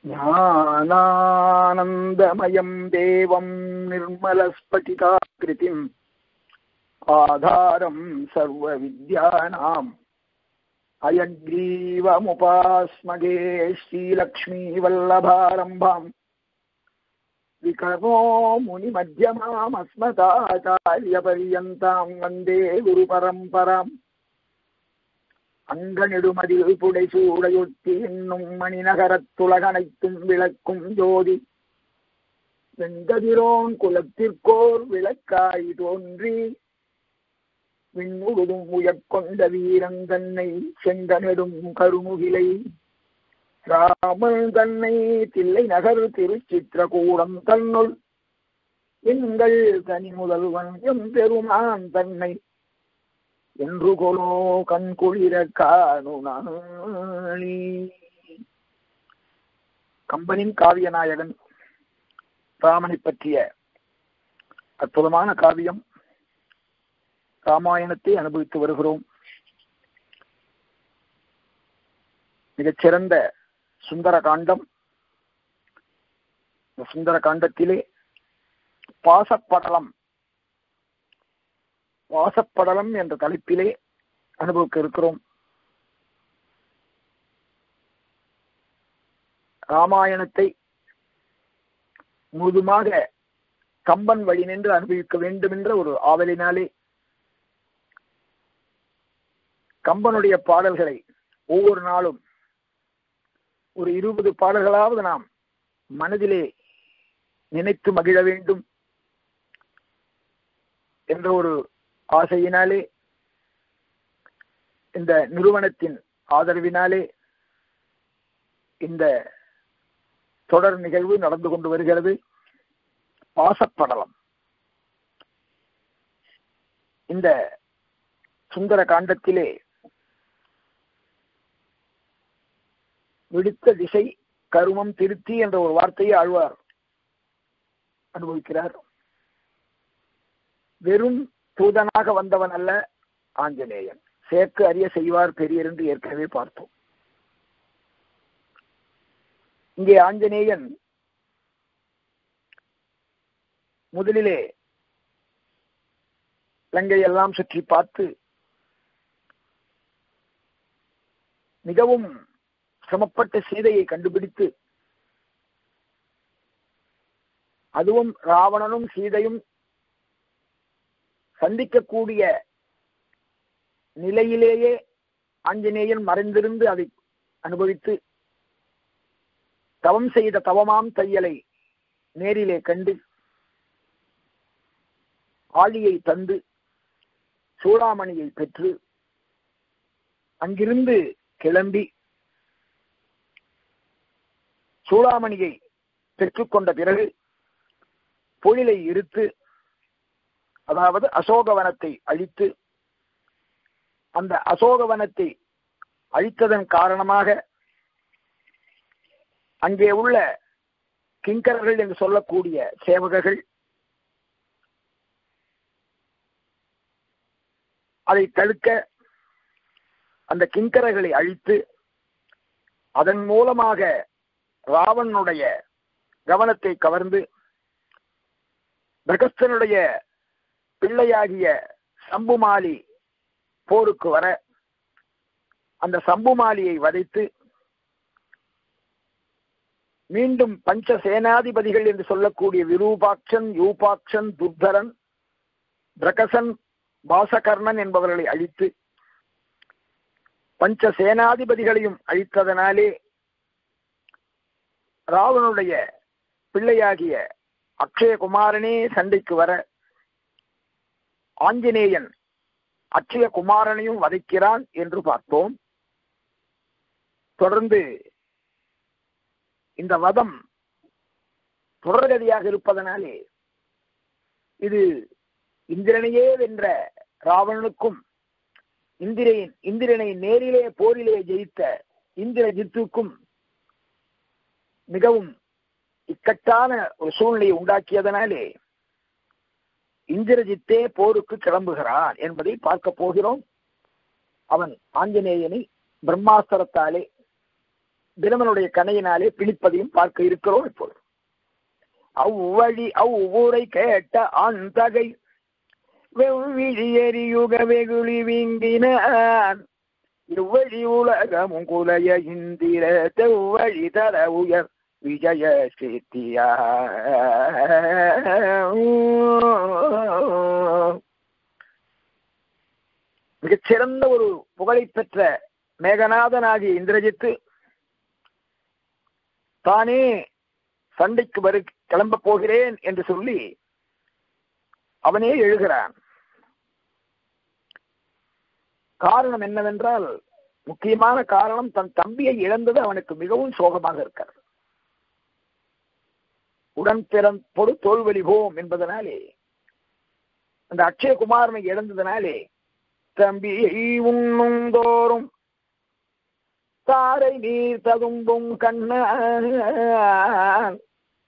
ज्ञानानन्दमयम् देवम् निर्मलस्फटिकाकृतिम् आधारम् सर्वविद्यानाम् अयग्रीवमुपास्मगे श्रीलक्ष्मीवल्लभारम्भाम् विकर्मो मुनिमध्यमामस्मदाचार्यपर्यन्ताम् वन्दे गुरुपरम्पराम् அங்கநெடுமதில் புடைசூடையொட்டி என்னும் மணிநகரத்துலகனைத்தும் விளக்கும் ஜோதி வெங்கதிரோன் குலத்திற்கோர் விளக்காய் தோன்றி விண்முழுதும் உயர்கொண்ட வீரந்தன்னை செங்கனெடும் கருமுகிலை ராமன் தன்னை தில்லை நகர் திருச்சித்திரகூடம் தன்னுள் எங்கள் தனி முதல்வன் எம் பெருமான் தன்னை என்று கொலோ கண் குளிர காணுனாளி கம்பனின் காவிய நாயகன் ராமனை பற்றிய அற்புதமான காவியம் ராமாயணத்தை அனுபவித்து வருகிறோம் மிகச்சிறந்த சுந்தர காண்டம் இந்த சுந்தர காண்டத்திலே பாசப்படலம் வாசப்படலம் என்ற தலைப்பிலே அனுபவிக்க இருக்கிறோம் ராமாயணத்தை முழுதுமாக கம்பன் வழி நின்று அனுபவிக்க வேண்டும் என்ற ஒரு ஆவலினாலே கம்பனுடைய பாடல்களை ஒவ்வொரு நாளும் ஒரு இருபது பாடல்களாவது நாம் மனதிலே நினைத்து மகிழ வேண்டும் என்ற ஒரு ஆசையினாலே இந்த நிறுவனத்தின் ஆதரவினாலே இந்த தொடர் நிகழ்வு நடந்து கொண்டு வருகிறது பாசப்படலம் இந்த சுந்தர காண்டத்திலே விடுத்த திசை கருமம் திருத்தி என்ற ஒரு வார்த்தையை ஆழ்வார் அனுபவிக்கிறார் வெறும் தூதனாக வந்தவன் அல்ல ஆஞ்சநேயன் சேர்க்கு அறிய செய்வார் பெரியர் என்று ஏற்கனவே பார்த்தோம் இங்கே ஆஞ்சநேயன் முதலிலே லங்கை எல்லாம் சுற்றி பார்த்து மிகவும் சிரமப்பட்ட சீதையை கண்டுபிடித்து அதுவும் ராவணனும் சீதையும் சந்திக்கக்கூடிய நிலையிலேயே ஆஞ்சநேயன் மறைந்திருந்து அதை அனுபவித்து தவம் செய்த தவமாம் தையலை நேரிலே கண்டு ஆழியை தந்து சூடாமணியை பெற்று அங்கிருந்து கிளம்பி சூடாமணியை பெற்றுக்கொண்ட பிறகு பொழிலை இருத்து அதாவது அசோகவனத்தை அழித்து அந்த அசோகவனத்தை அழித்ததன் காரணமாக அங்கே உள்ள கிங்கரர்கள் என்று சொல்லக்கூடிய சேவகர்கள் அதை தடுக்க அந்த கிங்கரர்களை அழித்து அதன் மூலமாக ராவனுடைய கவனத்தை கவர்ந்து பிரகஸ்தனுடைய பிள்ளையாகிய சம்புமாலி போருக்கு வர அந்த சம்புமாலியை வதைத்து மீண்டும் பஞ்ச சேனாதிபதிகள் என்று சொல்லக்கூடிய விரூபாட்சன் யூபாட்சன் துர்தரன் பிரகசன் பாசகர்ணன் என்பவர்களை அழித்து பஞ்ச சேனாதிபதிகளையும் அழித்ததனாலே ராவனுடைய பிள்ளையாகிய அக்ஷயகுமாரனே சண்டைக்கு வர ஆஞ்சநேயன் அக்ஷய குமாரனையும் வதைக்கிறான் என்று பார்த்தோம் தொடர்ந்து இந்த வதம் தொடர்கதியாக இருப்பதனாலே இது இந்திரனையே வென்ற ராவணனுக்கும் இந்திரையின் இந்திரனை நேரிலே போரிலே ஜெயித்த இந்திரஜித்துக்கும் மிகவும் இக்கட்டான ஒரு சூழ்நிலையை உண்டாக்கியதனாலே இந்திரஜித்தே போருக்கு கிளம்புகிறான் என்பதை பார்க்க போகிறோம் அவன் ஆஞ்சநேயனை பிரம்மாஸ்திரத்தாலே பிரமனுடைய கணையினாலே பிணிப்பதையும் பார்க்க இருக்கிறோம் இப்பொழுது அவ்வழி அவ்வூரை கேட்ட ஆண்தகை வெவ்விழி எரியுக வெகுளி வீங்கினான் இவ்வழி உலகமும் குலைய இந்திர தெவ்வழி தர உயர் விஜய சேத்தியா மிகச்சிறந்த ஒரு புகழை பெற்ற மேகநாதனாகிய இந்திரஜித்து தானே சண்டைக்கு வரு கிளம்ப போகிறேன் என்று சொல்லி அவனே எழுகிறான் காரணம் என்னவென்றால் முக்கியமான காரணம் தன் தம்பியை இழந்தது அவனுக்கு மிகவும் சோகமாக இருக்கிறது உடன் பிறப்பொடு தோல்வழிவோம் என்பதனாலே அந்த அக்ஷயகுமாரனை இழந்ததனாலே தம்பியை உண்ணும் தோறும் தாரை நீர் ததும்பும் கண்ணான்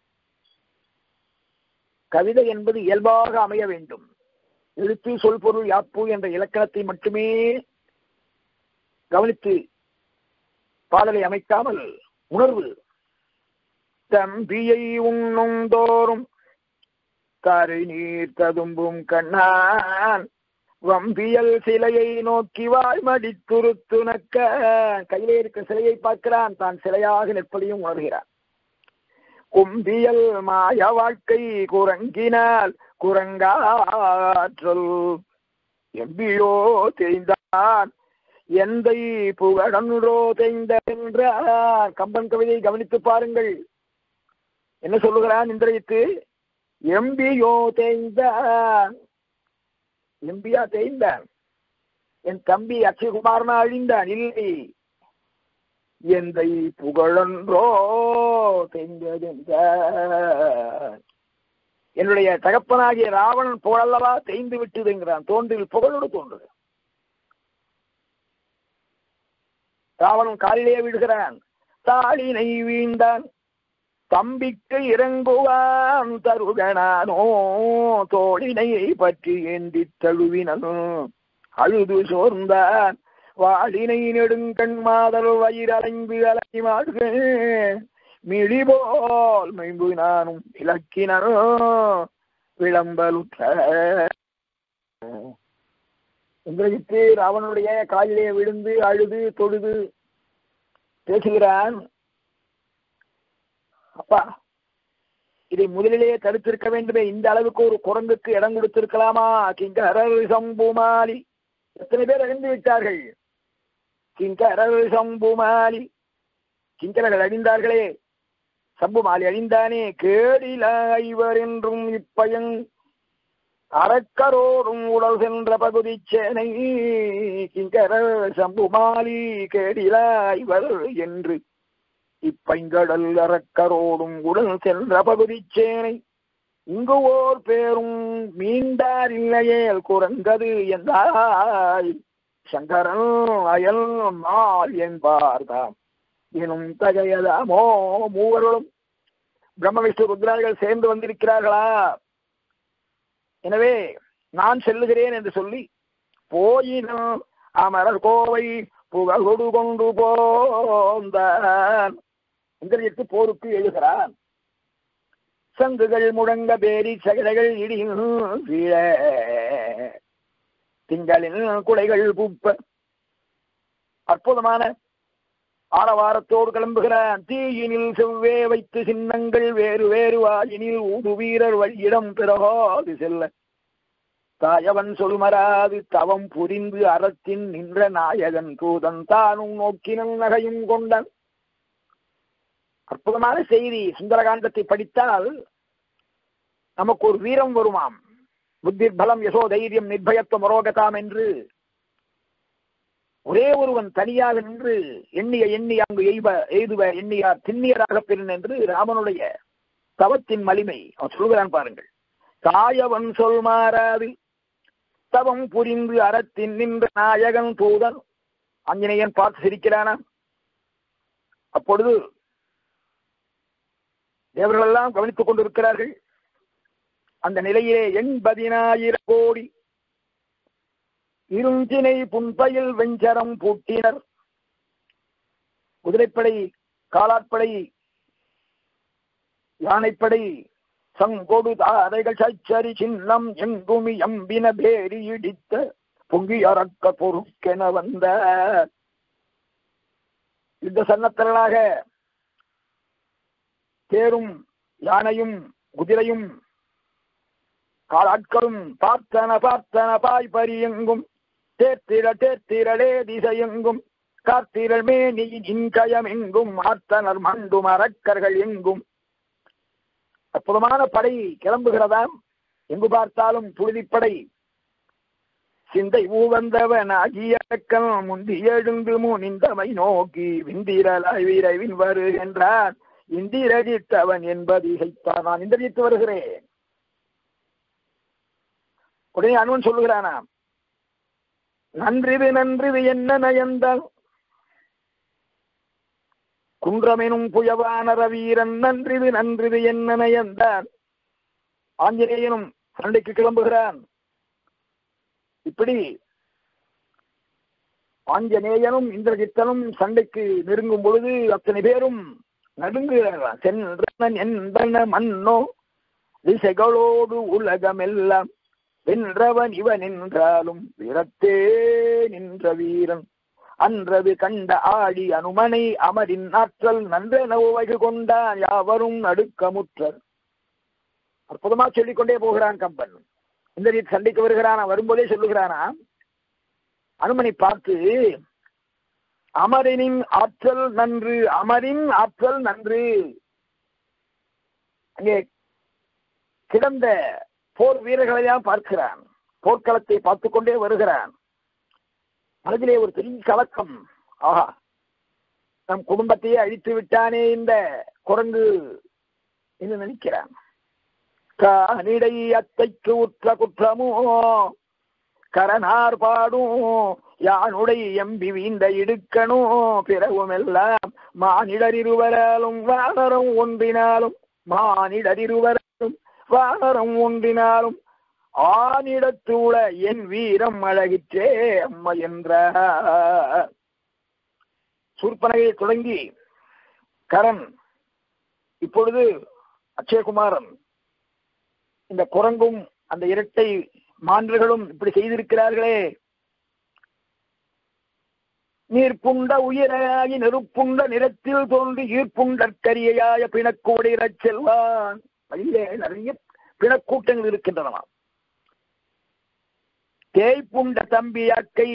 கவிதை என்பது இயல்பாக அமைய வேண்டும் எழுத்து சொல் பொருள் யாப்பு என்ற இலக்கணத்தை மட்டுமே கவனித்து பாடலை அமைக்காமல் உணர்வு தம்பியை உண்ணும் தோறும் தாரை நீர் ததும்பும் கண்ணான் வம்பியல் சிலையை நோக்கி வாழ்மடி துருத்துனக்க கையிலே இருக்க சிலையை பார்க்கிறான் தான் சிலையாக நிற்பதையும் உணர்கிறான் கும்பியல் மாய வாழ்க்கை குரங்கினால் குரங்காற்றல் எம்பியோ தேய்ந்தான் எந்தை புகழன்றோ தேய்ந்த என்றார் கம்பன் கவிதையை கவனித்து பாருங்கள் என்ன சொல்லுகிறான் இந்திரஜித்து எம்பியோ தேய்ந்தான் எம்பியா தேய்ந்தான் என் தம்பி அக்ஷயகுமாரனா அழிந்தான் இல்லை எந்தை புகழன்றோ தேய்ந்ததென்றான் என்னுடைய தகப்பனாகிய ராவணன் புகழல்லவா தேய்ந்து விட்டதுங்கிறான் தோன்றில் புகழோடு தோன்றுது ராவணன் காலிலே விடுகிறான் தாளினை வீழ்ந்தான் தம்பிக்கு இறங்குவான் தருகனானோ தோழினை பற்றி ஏந்தி தழுவினோ அழுது சோர்ந்தான் வாழினை நெடுங்கண் மாதல் வயிறலைந்து அலை மாடுக மிழிபோல் மைம்பு நானும் விளக்கினோ விளம்பலுற்ற இந்திரஜித்து ராவனுடைய காலிலே விழுந்து அழுது தொழுது பேசுகிறான் அப்பா இதை முதலிலேயே தடுத்திருக்க வேண்டுமே இந்த அளவுக்கு ஒரு குரங்குக்கு இடம் கொடுத்திருக்கலாமா கிங்கரர் சம்புமாலி எத்தனை பேர் அழிந்து விட்டார்கள் கிங்கரர் சம்புமாலி கிங்கரர்கள் அழிந்தார்களே சம்புமாலி அழிந்தானே கேடில ஐவர் என்றும் இப்பயன் அறக்கரோடும் உடல் சென்ற பகுதி சேனை கிங்கரர் சம்புமாலி கேடில ஐவர் என்று இப்பைங்கடல் அறக்கரோடும் உடல் சென்ற பகுதி சேனை இங்கு ஓர் பேரும் மீண்டார் இல்லையேல் குரங்கது என்றாய் சங்கரன் அயல் மால் என்பார்தாம் எனும் தகையதாமோ மூவர்களும் பிரம்ம விஷ்ணு ருத்ரார்கள் சேர்ந்து வந்திருக்கிறார்களா எனவே நான் செல்லுகிறேன் என்று சொல்லி போயினும் அமரர் கோவை புகழொடு கொண்டு போந்தான் இந்திரஜித்து போருக்கு எழுகிறான் சங்குகள் முழங்க பேரி சகலைகள் இடியும் வீழ திங்களின் குலைகள் பூப்ப அற்புதமான ஆரவாரத்தோடு கிளம்புகிறான் தீயினில் செவ்வே வைத்து சின்னங்கள் வேறு வேறு வாயினில் ஊது வீரர் வழியிடம் பிறகாது செல்ல தாயவன் சொல்மராது தவம் புரிந்து அறத்தின் நின்ற நாயகன் தூதன் தானும் நோக்கினன் நகையும் கொண்டன் அற்புதமான செய்தி சுந்தரகாண்டத்தை படித்தால் நமக்கு ஒரு வீரம் வருமாம் புத்தி பலம் யசோ தைரியம் நிர்பயத்துவம் மரோகதாம் என்று ஒரே ஒருவன் தனியாக நின்று எண்ணிய எண்ணி அங்கு எய்வ எய்துவ எண்ணியார் திண்ணியராக பெறுன் என்று ராமனுடைய தவத்தின் மலிமை அவன் சொல்கிறான் பாருங்கள் தாயவன் சொல் மாறாது தவம் புரிந்து அறத்தின் நின்ற நாயகன் தூதன் ஆஞ்சநேயன் பார்த்து சிரிக்கிறானா அப்பொழுது தேவர்கள் எல்லாம் கவனித்துக் கொண்டிருக்கிறார்கள் அந்த நிலையிலே எண்பதினாயிரம் கோடி இருஞ்சினை புன்பயில் வெஞ்சரம் பூட்டினர் குதிரைப்படை காலாட்படை யானைப்படை சங்கொடு தாரைகள் சச்சரி சின்னம் எங்குமி எம்பின பேரி இடித்த பொங்கி அறக்க பொறுக்கென வந்த யுத்த சன்னத்தர்களாக தேரும் யானையும் குதிரையும் காலாட்களும் பார்த்தன பார்த்தன பாய் பரியெங்கும் தேர்த்திர தேர்த்திரளே திசையெங்கும் காத்திரள் மேனியின் இன்கயம் எங்கும் ஆர்த்தனர் மண்டும் அரக்கர்கள் எங்கும் அற்புதமான படை கிளம்புகிறதாம் எங்கு பார்த்தாலும் புழுதிப்படை சிந்தை ஊவந்தவன் ஆகியக்கல் முந்தி எழுந்து முனிந்தமை நோக்கி விந்திரலாய் விரைவின் வருகின்றான் இந்திரஜித்தவன் என்பது இசைத்தான் நான் இந்திரஜித்து வருகிறேன் உடனே அனுவன் சொல்லுகிறானாம் நன்றிது நன்றிது என்ன நயந்தால் குன்றமெனும் புயவானர வீரன் நன்றிது நன்றிது என்ன நயந்தான் ஆஞ்சநேயனும் சண்டைக்கு கிளம்புகிறான் இப்படி ஆஞ்சநேயனும் இந்திரஜித்தனும் சண்டைக்கு நெருங்கும் பொழுது அத்தனை பேரும் நடுங்குகிறார்களாம் சென்றனன் என்பன மன்னோ திசைகளோடு உலகமெல்லாம் வென்றவன் இவன் என்றாலும் வீரத்தே நின்ற வீரன் அன்றது கண்ட ஆடி அனுமனை அமரின் ஆற்றல் நன்றென உவகு கொண்டான் யாவரும் நடுக்கமுற்றர் அற்புதமா சொல்லிக்கொண்டே போகிறான் கம்பன் இந்த சண்டைக்கு வருகிறானா வரும்போதே சொல்லுகிறானா அனுமனை பார்த்து அமரினின் ஆற்றல் நன்று அமரின் ஆற்றல் நன்று அங்கே கிடந்த போர் வீரர்களையெல்லாம் பார்க்கிறான் போர்க்களத்தை பார்த்து கொண்டே வருகிறான் மனதிலே ஒரு பெரிய கலக்கம் ஆஹா நம் குடும்பத்தையே அழித்து விட்டானே இந்த குரங்கு என்று நினைக்கிறான் கானிடை அத்தைக்கு உற்ற குற்றமோ கரனார் பாடும் யானுடைய எம்பி வீந்த இடுக்கணும் பிறவும் எல்லாம் மானிடர் இருவராலும் வானரம் ஒன்றினாலும் மானிடர் இருவராலும் வானரம் ஒன்றினாலும் ஆனிடத்தூள என் வீரம் அழகிற்றே அம்மா என்ற சூர்பனகையை தொடங்கி கரண் இப்பொழுது அக்ஷயகுமாரன் இந்த குரங்கும் அந்த இரட்டை மான்களும் இப்படி செய்திருக்கிறார்களே நீர்ப்புண்ட உயிராகி நெருப்புண்ட நிறத்தில் தோன்றி ஈர்ப்புண்டற்கரியாய பிணக்கூடையிறச் செல்வான் வழியிலே நிறைய பிணக்கூட்டங்கள் இருக்கின்றன தேய்ப்புண்ட தம்பி அக்கை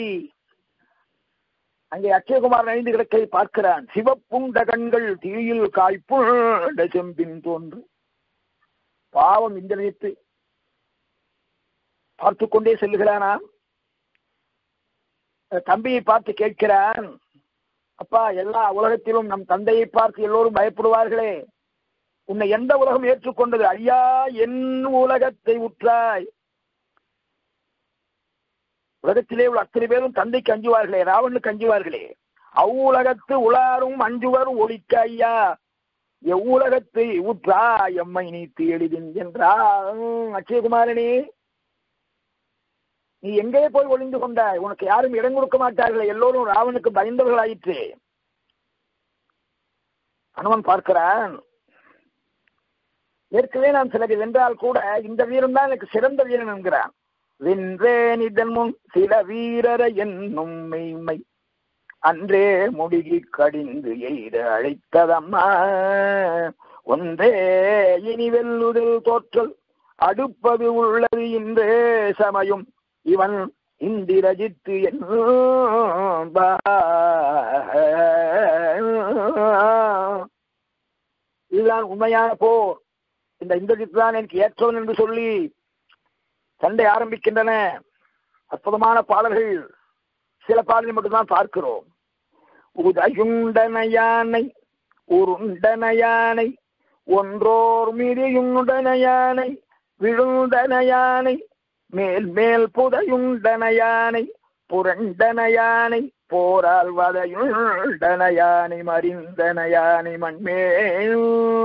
அங்கே அக்ஷயகுமார் ஐந்து கிடக்கை பார்க்கிறான் சிவப்புண்ட கண்கள் தீயில் காய்ப்புண்ட செம்பின் தோன்று பாவம் இந்த நினைத்து பார்த்து கொண்டே செல்லுகிறானாம் தம்பியை பார்த்து கேட்கிறான் அப்பா எல்லா உலகத்திலும் நம் தந்தையை பார்த்து எல்லோரும் பயப்படுவார்களே உன்னை எந்த உலகம் ஏற்றுக்கொண்டது ஐயா என் உலகத்தை உற்றாய் உலகத்திலே உள்ள அத்தனை பேரும் தந்தைக்கு அஞ்சுவார்களே ராவனுக்கு அஞ்சுவார்களே அவ்வுலகத்து உலாரும் அஞ்சுவர் ஒழிக்க ஐயா எவ்வுலகத்தை உற்றா எம்மை நீத்து எளிதின் என்றார் அக்ஷயகுமாரனே நீ எங்கே போய் ஒளிந்து கொண்டாய் உனக்கு யாரும் இடம் கொடுக்க மாட்டார்கள் எல்லோரும் ராவனுக்கு பயந்தவர்களாயிற்று அனுமன் பார்க்கிறான் ஏற்கனவே நான் சிலரை வென்றால் கூட இந்த வீரன் தான் எனக்கு சிறந்த வீரன் என்கிறான் வென்றேன் இதன் முன் சில வீரர என்னும் மெய்மை அன்றே முடுகி கடிந்து எய்த அழைத்ததம்மா ஒன்றே இனி வெல்லுதல் தோற்றல் அடுப்பது உள்ளது இன்றே சமயம் இவன் இந்திரஜித்து இதுதான் உண்மையான போர் இந்த இந்திரஜித் தான் எனக்கு ஏற்றவன் என்று சொல்லி சண்டை ஆரம்பிக்கின்றன அற்புதமான பாடல்கள் சில பாடல்கள் மட்டும்தான் பார்க்கிறோம் உதயுண்டன யானை உருண்டன யானை ஒன்றோர் மிதியுண்டன யானை விழுந்தன யானை மேல் மேல் புதையுண்டன யானை புரண்டன யானை போரால் வதையுண்டன யானை மறிந்தன யானை மண்மேல்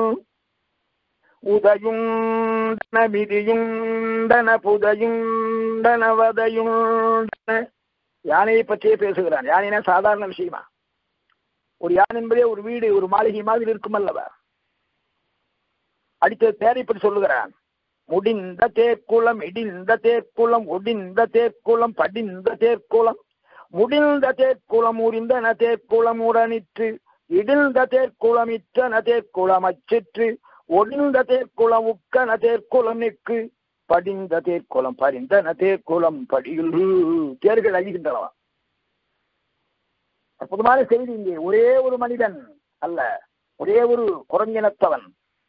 உதயுண்டன மிதியுண்டன புதையுண்டன வதையுண்டன யானையை பற்றியே பேசுகிறான் யானைனா சாதாரண விஷயமா ஒரு யான் என்பதே ஒரு வீடு ஒரு மாளிகை மாதிரி இருக்கும் அல்லவா அடுத்த தேரைப்படி சொல்லுகிறான் முடிந்த தேர்க்குளம் இடிந்த தேர்க்குளம் ஒடிந்த தேர்க்குளம் படிந்த தேர்க்குளம் முடிந்த தேர்க்குளம் உரிந்தன தேர்க்குளம் உடனிற்று இடிந்த தேர்க்குளம் இற்றன தேர்க்குளம் அச்சிற்று ஒடிந்த தேர்க்குளம் உக்கன தேர்க்குளம் நிற்கு படிந்த தேர்க்குளம் பரிந்தன தேர்க்குளம் படியில் தேர்கள் அழிகின்றனவா அற்புதமான செய்தி இங்கே ஒரே ஒரு மனிதன் அல்ல ஒரே ஒரு குரங்கினத்தவன்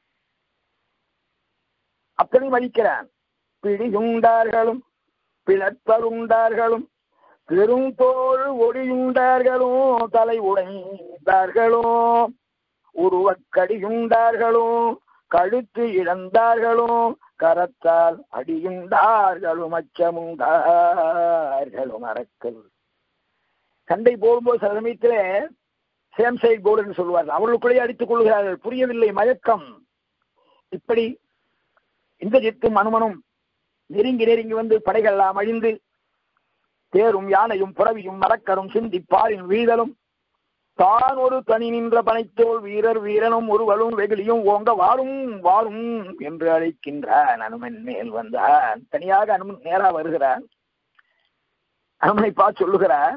அப்படி மதிக்கிறான் பிடியுண்டார்களும் பிளப்பருண்டார்களும் பெருந்தோள் ஒடியுண்டார்களும் தலை உடைந்தார்களும் உருவக்கடியுண்டார்களும் கழுத்து இழந்தார்களும் கரத்தால் அடியுண்டார்களும் அச்சமுண்டார்களும் அரக்கல் சண்டை போடும்போது சில சமயத்திலே சேம் சைட் போர்டு என்று சொல்வார்கள் அவர்களுக்குள்ளேயே அடித்துக் கொள்கிறார்கள் புரியவில்லை மயக்கம் இப்படி இந்த ஜித்தும் அனுமனும் நெருங்கி நெருங்கி வந்து படைகள் எல்லாம் அழிந்து தேரும் யானையும் புறவியும் மரக்கரும் சிந்தி பாரின் வீதலும் தான் ஒரு தனி நின்ற பனைத்தோல் வீரர் வீரனும் ஒருவலும் வெகுளியும் ஓங்க வாரும் வாரும் என்று அழைக்கின்றான் அனுமன் மேல் வந்தான் தனியாக அனுமன் நேரா வருகிறான் அனுமனை பார்த்து சொல்லுகிறான்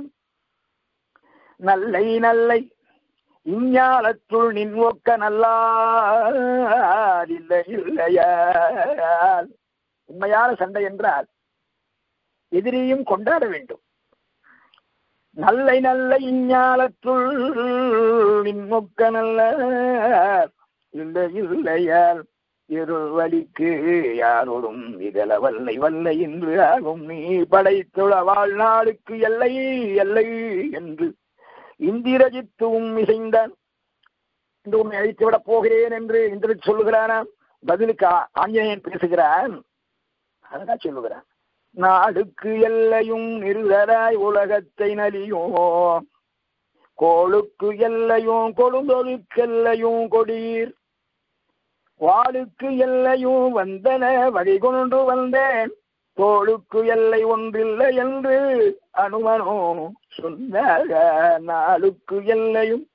நல்லை நல்லை இஞ்ஞாலத்துள் நின் ஒக்க நல்லார் இல்லை இல்லையால் உண்மையான சண்டை என்றால் எதிரியும் கொண்டாட வேண்டும் நல்லை நல்ல இஞ்ஞாலத்துள் நின் ஒக்க நல்ல இல்லை இல்லையால் இருள் வலிக்கு யாரோடும் இதழ வல்லை வல்லை என்று ஆகும் நீ படைத்துள வாழ்நாளுக்கு எல்லை எல்லை என்று இந்திரஜித்துவும் இசைந்தான் இந்த உண்மை அழித்து விடப் போகிறேன் என்று இந்திரஜித் சொல்லுகிறானாம் பதிலுக்கு ஆஞ்சநேயன் பேசுகிறான் அதான் சொல்லுகிறான் நாடுக்கு எல்லையும் நிறுதராய் உலகத்தை நலியும் கோளுக்கு எல்லையும் கொழுந்தொழுக்கெல்லையும் கொடீர் வாளுக்கு எல்லையும் வந்தன வழி கொண்டு வந்தேன் தோளுக்கு எல்லை ஒன்றில்லை என்று அனுமனோ சொன்னாக நாளுக்கு எல்லையும்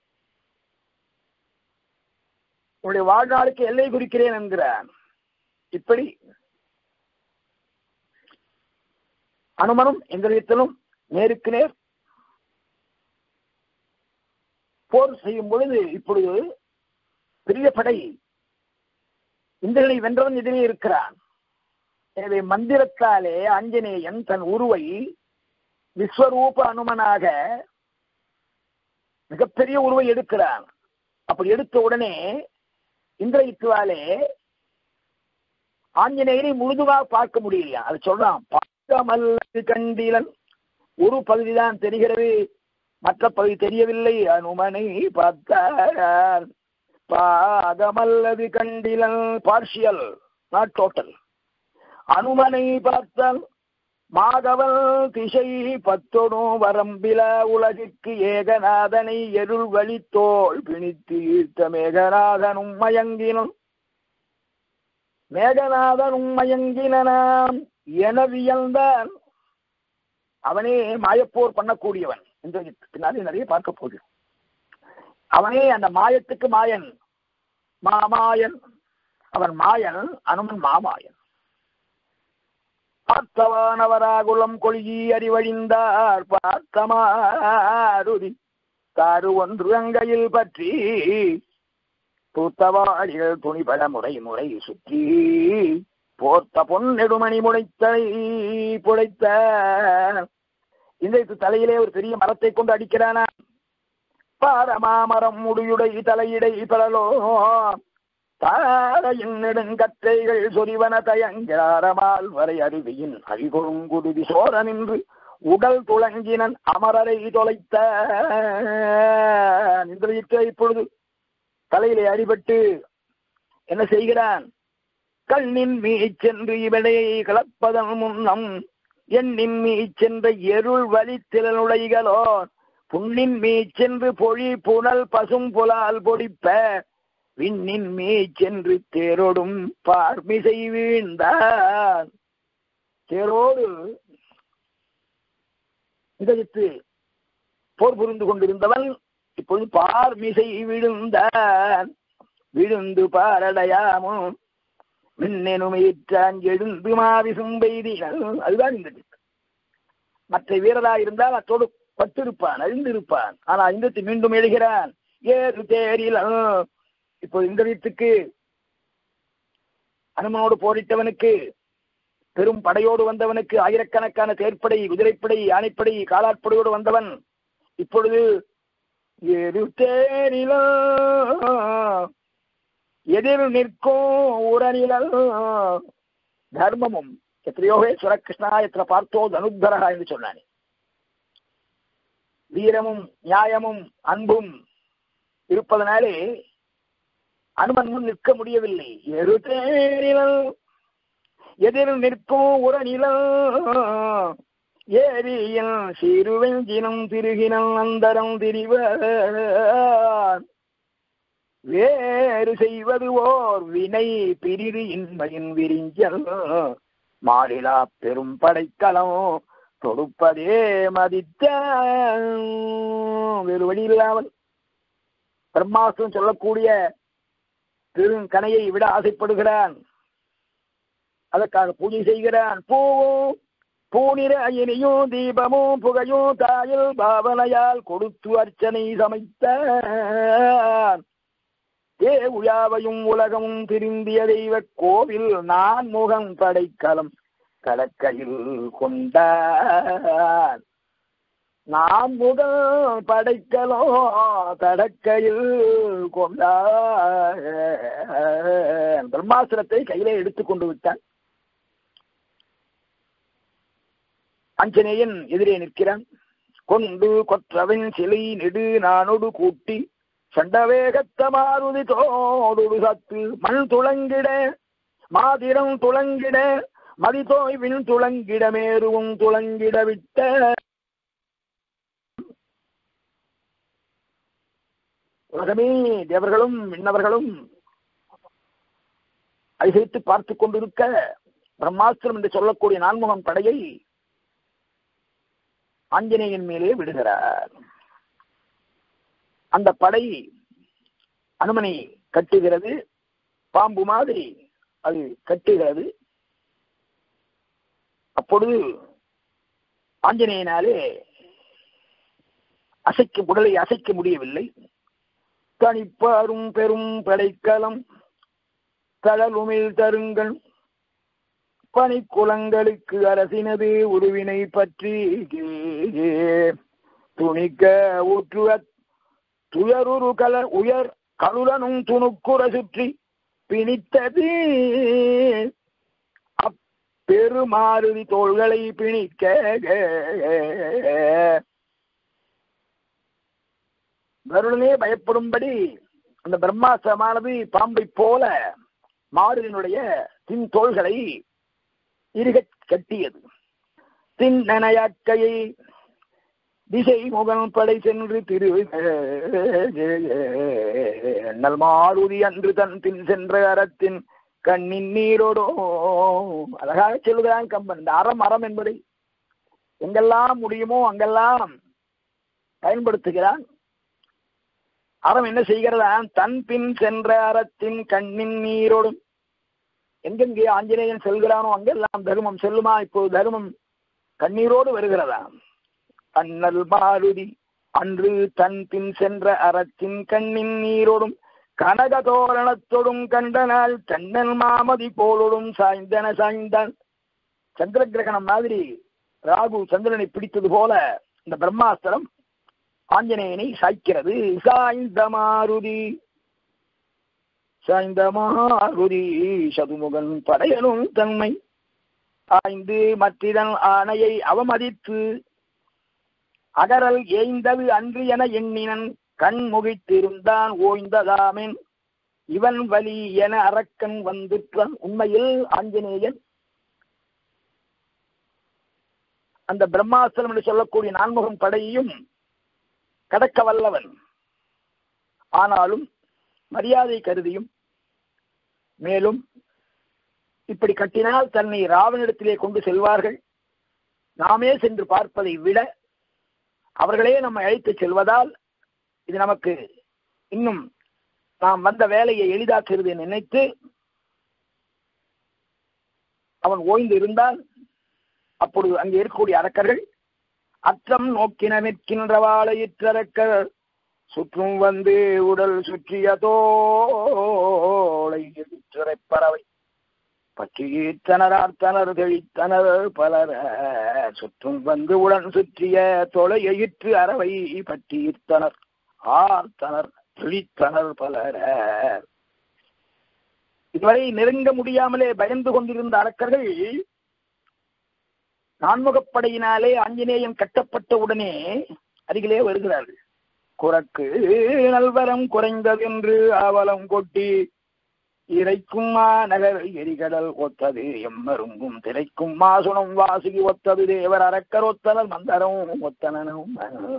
உன்னுடைய வாழ்நாளுக்கு எல்லை குறிக்கிறேன் என்கிறான் இப்படி அனுமனும் இந்திரியத்திலும் நேருக்கு நேர் போர் செய்யும் பொழுது இப்பொழுது பெரிய படை இந்திரனை வென்றவன் எதிரே இருக்கிறான் எனவே மந்திரத்தாலே ஆஞ்சநேயன் தன் உருவை விஸ்வரூப அனுமனாக மிகப்பெரிய உருவை எடுக்கிறான் அப்படி எடுத்த உடனே இந்திரயித்துவாலே ஆஞ்சநேயரை முழுதுவாக பார்க்க முடியலையா அது சொல்றான் பார்க்கமல்லது கண்டிலன் ஒரு பகுதிதான் தெரிகிறது மற்ற பகுதி தெரியவில்லை அனுமனை பார்த்தார் பாகமல்லது கண்டிலன் பார்ஷியல் நாட் டோட்டல் அனுமனை பார்த்தால் மாதவன் திசை பத்தொடும் வரம்பில உலகிற்கு ஏகநாதனை எருள் வழித்தோள் பிணித்து ஈர்த்த மேகநாதனும் மயங்கினும் மேகநாதனும் மயங்கினாம் என வியந்தான் அவனே மாயப்போர் பண்ணக்கூடியவன் என்று பின்னாலே நிறைய பார்க்க போகிறோம் அவனே அந்த மாயத்துக்கு மாயன் மாமாயன் அவன் மாயன் அனுமன் மாமாயன் பார்த்தவானவராகுலம் கொள்கி அறிவழிந்தார் பார்த்தமாருதி தாரு ஒன்று அங்கையில் பற்றி பூத்தவாடிகள் துணிபட முறை முறை சுற்றி போர்த்த பொன் நெடுமணி முளைத்தலை புழைத்த இந்த தலையிலே ஒரு பெரிய மரத்தை கொண்டு அடிக்கிறானா பாரமாமரம் முடியுடை தலையிடை பலலோ தாரையின் நெடுங்கற்றைகள் சொரிவன தயங்காரமால் வரை அருவியின் அழிகொழுங்குருதி சோர நின்று உடல் துளங்கினன் அமரரை தொலைத்த நின்றிருக்க இப்பொழுது தலையிலே அடிபட்டு என்ன செய்கிறான் கண்ணின் மீச்சென்று இவனையை கலப்பதன் முன்னம் எண்ணின் மீச்சென்ற எருள் வழித்திறனுடைகளோ புண்ணின் மீச்சென்று பொழி புனல் பசும் புலால் பொடிப்ப விண்ணின் மீச்சென்று தேரோடும் பார்மிசை வீழ்ந்தான் தேரோடு இதழித்து போர் புரிந்து கொண்டிருந்தவன் இப்பொழுது பார் மிசை விழுந்தான் விழுந்து பாரடையாமோ மின்னெனும் ஈற்றான் எழுந்து மாவிசும் பெய்திகள் அதுதான் இந்த திட்டம் மற்ற வீரரா இருந்தால் அத்தோடு பட்டிருப்பான் அழிந்திருப்பான் ஆனா இந்த மீண்டும் எழுகிறான் ஏறு தேரில் இப்போ இந்த வீட்டுக்கு அனுமனோடு போரிட்டவனுக்கு பெரும் படையோடு வந்தவனுக்கு ஆயிரக்கணக்கான தேர்ப்படை குதிரைப்படை யானைப்படை காலாட்படையோடு வந்தவன் இப்பொழுது ஏறு தேரிலோ எதிர் நிற்கும் உரநிழல் தர்மமும் எத்திரையோகேஸ்வர கிருஷ்ணா எத்திர பார்த்தோ தனுத்தரகா என்று சொன்னானே வீரமும் நியாயமும் அன்பும் இருப்பதனாலே அனுமன் முன் நிற்க முடியவில்லை எரு தேரிலல் எதிர் நிற்கும் உரநிழல் ஏரியில் சிறுவெஞ்சினம் திருகினம் அந்தரம் திரிவான் வேறு செய்வது ஓர் வினை பிரிது இன்மையின் விரிஞ்சல் மாறிலா பெரும் படைக்கலம் தொடுப்பதே மதித்த வேறு வழி இல்லாமல் பிரம்மாஸ்திரம் சொல்லக்கூடிய பெருங்கனையை விட ஆசைப்படுகிறான் அதற்காக பூஜை செய்கிறான் பூவும் பூனிற இனியும் தீபமும் புகையும் தாயில் பாவனையால் கொடுத்து அர்ச்சனை சமைத்தான் ஏ உயாவையும் உலகமும் திருந்திய தெய்வ கோவில் நான் முகம் படைக்கலம் கடற்கையில் கொண்டான் நான் முகம் படைக்கலோ தடக்கையில் கொண்டான் பிரம்மாசுரத்தை கையிலே எடுத்துக் கொண்டு விட்டான் அஞ்சனேயன் எதிரே நிற்கிறான் கொண்டு கொற்றவன் சிலை நெடு நானொடு கூட்டி சண்டவேகத்த மாருதி தோடு சத்து மண் துளங்கிட மாதிரம் துளங்கிட மதிதோய் விண் துளங்கிட மேருவும் துளங்கிட விட்ட உலகமே தேவர்களும் விண்ணவர்களும் அதிசயித்து பார்த்து கொண்டிருக்க பிரம்மாஸ்திரம் என்று சொல்லக்கூடிய நான்முகம் படையை ஆஞ்சநேயன் மேலே விடுகிறார் அந்த படை அனுமனை கட்டுகிறது பாம்பு மாதிரி அது கட்டுகிறது அப்பொழுது ஆஞ்சநேயனாலே அசைக்க உடலை அசைக்க முடியவில்லை தனிப்பாரும் பெரும் படைக்கலம் தழலுமில் தருங்கள் பனிக்குளங்களுக்கு அரசினது உருவினை பற்றி துணிக்க ஊற்றுவ துயருரு கல உயர் கலுலனும் துணுக்குற சுற்றி பிணித்தது அப்பெருமாறுதி தோள்களை பிணிக்க கருடனே பயப்படும்படி அந்த பிரம்மாசமானது பாம்பை போல மாறுதினுடைய தின் தோள்களை இருகச் கட்டியது தின்னனையாக்கையை திசை முகம் படை சென்று திரு நல் மாருதி அன்று தன் பின் சென்ற அறத்தின் கண்ணின் நீரோடோ அழகாக சொல்லுகிறான் கம்பன் இந்த அறம் அறம் என்பதை எங்கெல்லாம் முடியுமோ அங்கெல்லாம் பயன்படுத்துகிறான் அறம் என்ன செய்கிறதா தன் பின் சென்ற அறத்தின் கண்ணின் நீரோடும் எங்கெங்கே ஆஞ்சநேயன் செல்கிறானோ அங்கெல்லாம் தர்மம் செல்லுமா இப்போது தர்மம் கண்ணீரோடு வருகிறதா அண்ணல் மாருதி அன்று தன் பின் சென்ற அறத்தின் கண்ணின் நீரோடும் கனக தோரணத்தொடும் கண்டனால் கண்ணன் மாமதி போலோடும் சாய்ந்தன சாய்ந்தான் சந்திர கிரகணம் மாதிரி ராகு சந்திரனை பிடித்தது போல இந்த பிரம்மாஸ்திரம் ஆஞ்சநேயனை சாய்க்கிறது சாய்ந்த மாருதி சாய்ந்த மாருதி சதுமுகன் படையலும் தன்மை ஆய்ந்து மற்றிதன் ஆணையை அவமதித்து அகரல் ஏய்ந்தது அன்று என எண்ணினன் கண் முகித்திருந்தான் ஓய்ந்ததாமென் இவன் வலி என அரக்கன் வந்துற்றான் உண்மையில் ஆஞ்சநேயன் அந்த பிரம்மாஸ்திரம் என்று சொல்லக்கூடிய நான்முகம் படையையும் கடக்க வல்லவன் ஆனாலும் மரியாதை கருதியும் மேலும் இப்படி கட்டினால் தன்னை ராவனிடத்திலே கொண்டு செல்வார்கள் நாமே சென்று பார்ப்பதை விட அவர்களே நம்மை அழைத்து செல்வதால் இது நமக்கு இன்னும் நாம் வந்த வேலையை எளிதாக்குகிறது என்று நினைத்து அவன் ஓய்ந்து இருந்தால் அப்பொழுது அங்கே இருக்கக்கூடிய அரக்கர்கள் அற்றம் நோக்கின நிற்கின்ற வாழையிற்றரக்கர் சுற்றும் வந்து உடல் சுற்றிய தோளை எதிர்த்துறை பறவை பற்றியிற்றனரார்த்தனர் தெளித்தனர் பலர சுற்றும் வந்து உடன் சுற்றிய தொலை எயிற்று அறவை பற்றியிர்த்தனர் ஆர்த்தனர் தெளித்தனர் பலர இதுவரை நெருங்க முடியாமலே பயந்து கொண்டிருந்த அரக்கர்கள் நான்முகப்படையினாலே ஆஞ்சநேயன் கட்டப்பட்ட உடனே அருகிலே வருகிறார்கள் குரக்கு நல்வரம் குறைந்தது என்று ஆவலம் கொட்டி இறைக்கும் நகர் எரிகடல் ஒத்தது எம்மருங்கும் திரைக்கும் மாசுனம் வாசுகி ஒத்தது தேவர் அரக்கர் ஒத்தனர் மந்தரம் ஒத்தனும்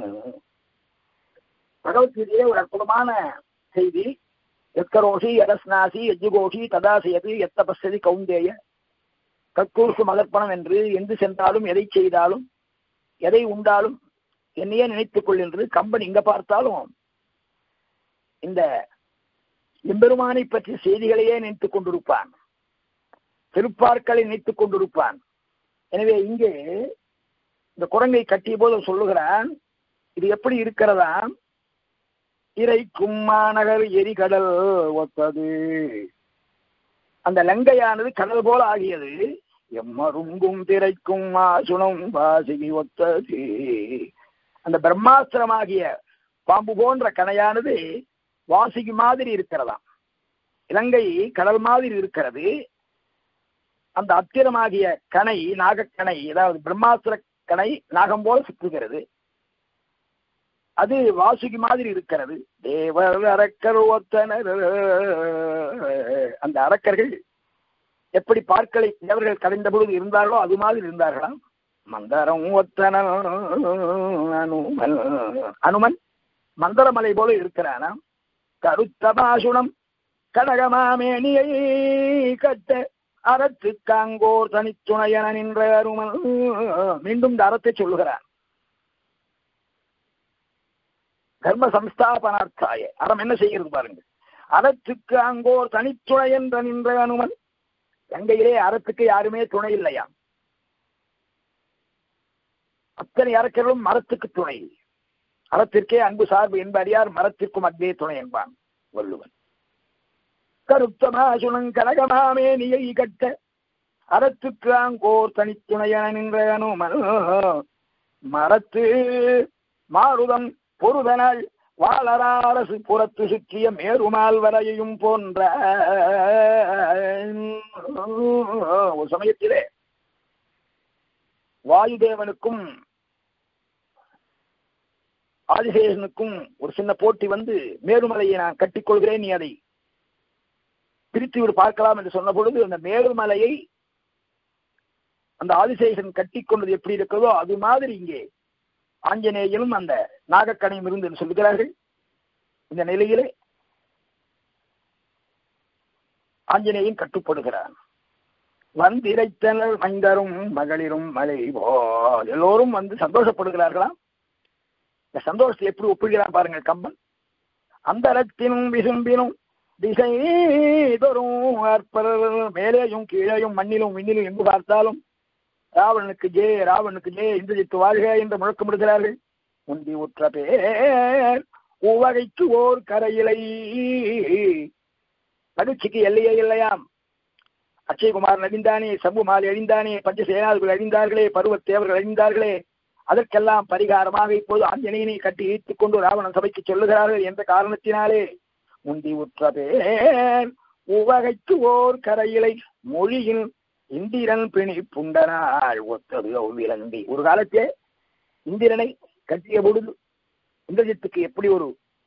பகவத்கீதையிலே ஒரு அற்புதமான செய்தி எத்கரோஷி யதஸ்நாசி எஜ்ஜுகோஷி ததாசியது எத்த பசதி கவுந்தேய கற்கூர்க்கு மகற்பணம் என்று எங்கு சென்றாலும் எதை செய்தாலும் எதை உண்டாலும் என்னையே நினைத்துக் கொள் என்று கம்பன் இங்க பார்த்தாலும் இந்த எம்பெருமானை பற்றிய செய்திகளையே நினைத்துக் கொண்டிருப்பான் திருப்பார்க்களை நினைத்துக் கொண்டிருப்பான் எனவே இங்கே இந்த குரங்கை கட்டிய போது சொல்லுகிறான் இது எப்படி இருக்கிறதா இறைக்கும் மாநகர் எரிகடல் ஒத்தது அந்த லங்கையானது கடல் போல ஆகியது எம்மருங்கும் திரைக்கும் மாசுணம் வாசிகி ஒத்தது அந்த பிரம்மாஸ்திரமாகிய பாம்பு போன்ற கணையானது வாசிக்கு மாதிரி இருக்கிறதாம் இலங்கை கடல் மாதிரி இருக்கிறது அந்த அத்திரமாகிய கணை நாகக்கணை அதாவது பிரம்மாஸ்திர கணை நாகம் போல சுற்றுகிறது அது வாசுகி மாதிரி இருக்கிறது தேவர் அரக்கர் ஒத்தனர் அந்த அரக்கர்கள் எப்படி பார்க்கலை தேவர்கள் கடைந்த பொழுது இருந்தார்களோ அது மாதிரி இருந்தார்களாம் மந்தரம் ஒத்தனர் அனுமன் அனுமன் மந்தரமலை போல இருக்கிறானாம் கருத்த பாசுணம் கடகமாமேனியை கட்ட அறத்து காங்கோர் தனித்துணையன நின்ற அருமன் மீண்டும் இந்த அறத்தை சொல்லுகிறார் கர்ம சம்ஸ்தாபனார்த்தாய அறம் என்ன செய்கிறது பாருங்க அறத்துக்கு அங்கோர் தனித்துணை என்ற நின்ற அனுமன் கங்கையிலே அறத்துக்கு யாருமே துணை இல்லையா அத்தனை அரக்கர்களும் மரத்துக்கு துணை அறத்திற்கே அன்பு சார்பு என்பறியார் மரத்திற்கும் அன்பே துணை என்பான் வள்ளுவன் கருத்தமா சுணங் கனகமாமே நியை கட்ட அறத்துக்கு அங்கோர் தனித்துணையன நின்ற அனுமன் மரத்து மாருதம் பொருதனால் வாளராரசு புறத்து சுற்றிய மேருமால் வரையையும் போன்ற ஒரு சமயத்திலே வாயுதேவனுக்கும் ஆதிசேஷனுக்கும் ஒரு சின்ன போட்டி வந்து மேருமலையை நான் கட்டிக்கொள்கிறேன் நீ அதை பிரித்து விடு பார்க்கலாம் என்று சொன்ன பொழுது அந்த மேருமலையை அந்த ஆதிசேஷன் கட்டிக்கொண்டது எப்படி இருக்கிறதோ அது மாதிரி இங்கே ஆஞ்சநேயனும் அந்த நாகக்கணையும் இருந்து என்று சொல்லுகிறார்கள் இந்த நிலையிலே ஆஞ்சநேயன் கட்டுப்படுகிறான் வந்திரைத்தனர் மைந்தரும் மகளிரும் மலை போல் எல்லோரும் வந்து சந்தோஷப்படுகிறார்களாம் இந்த சந்தோஷத்தை எப்படி ஒப்புகிறான் பாருங்கள் கம்பன் அந்தரத்தினும் விசும்பினும் திசை தோறும் அற்பர் மேலேயும் கீழேயும் மண்ணிலும் விண்ணிலும் எங்கு பார்த்தாலும் ராவணனுக்கு ஜே ராவணனுக்கு ஜே இந்திரஜித்து வாழ்க என்று முழக்கமிடுகிறார்கள் முந்தி உற்ற பேர் உவகைக்கு ஓர் கரையிலை மகிழ்ச்சிக்கு எல்லையே இல்லையாம் அக்ஷயகுமாரன் அழிந்தானே சம்புமாலி அழிந்தானே பஞ்சசேனாதிகள் அழிந்தார்களே பருவத்தேவர்கள் அழிந்தார்களே அதற்கெல்லாம் பரிகாரமாக இப்போது ஆஞ்சநேயனை கட்டி ஈர்த்துக் கொண்டு ராவணன் சபைக்கு சொல்லுகிறார்கள் என்ற காரணத்தினாலே முந்தி உற்ற பேர் உவகைக்கு ஓர் கரையிலை மொழியில் இந்திரன் பிணி புண்டனாள் ஒத்தது விலந்தி ஒரு காலத்தே இந்திரனை கட்டிய பொழுது இந்திரஜித்துக்கு எப்படி ஒரு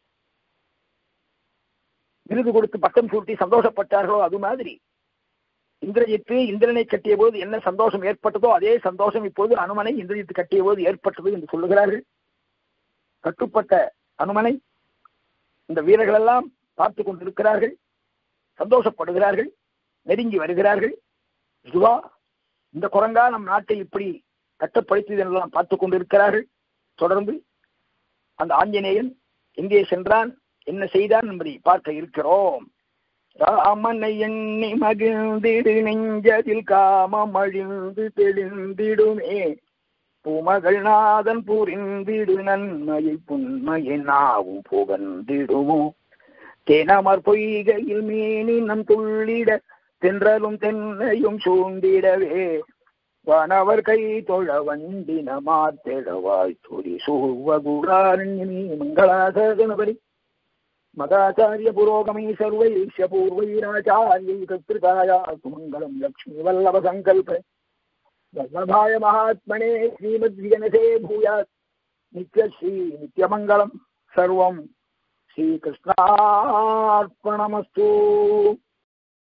விருது கொடுத்து பட்டம் சூட்டி சந்தோஷப்பட்டார்களோ அது மாதிரி இந்திரஜித்து இந்திரனை கட்டிய போது என்ன சந்தோஷம் ஏற்பட்டதோ அதே சந்தோஷம் இப்போது அனுமனை இந்திரஜித்து கட்டிய போது ஏற்பட்டது என்று சொல்லுகிறார்கள் கட்டுப்பட்ட அனுமனை இந்த வீரர்கள் எல்லாம் பார்த்து கொண்டிருக்கிறார்கள் சந்தோஷப்படுகிறார்கள் நெருங்கி வருகிறார்கள் இதுவா இந்த குரங்கா நம் நாட்டை இப்படி கட்டப்படுத்தியது என்றெல்லாம் பார்த்து கொண்டிருக்கிறார்கள் தொடர்ந்து அந்த ஆஞ்சநேயன் எங்கே சென்றான் என்ன செய்தான் என்பதை பார்க்க இருக்கிறோம் ராமனை எண்ணி மகிழ்ந்திடு நெஞ்சதில் காமம் அழிந்து தெளிந்திடுமே பூமகள் நாதன் புரிந்திடு நன்மையை புன்மையை நாவும் புகழ்ந்திடுமோ தேனமர் பொய்கையில் மேனி நம் துள்ளிட தென்றலும் தென்னையும் சூண்டிடவே வானவர் கை தொழ வண்டின மாத்தெழவாய் துரி சூவகுராரண்யமீ மங்களாசகனபரி மதாச்சாரிய புரோகமை சர்வைஷ்ய பூர்வைராச்சாரியை கத்திருக்காயா சுமங்கலம் லக்ஷ்மி வல்லப சங்கல்ப வல்லபாய மகாத்மனே ஸ்ரீமத்விஜனசே பூயாத் நித்யஸ்ரீ நித்யமங்கலம் சர்வம் ஸ்ரீகிருஷ்ணார்ப்பணமஸ்து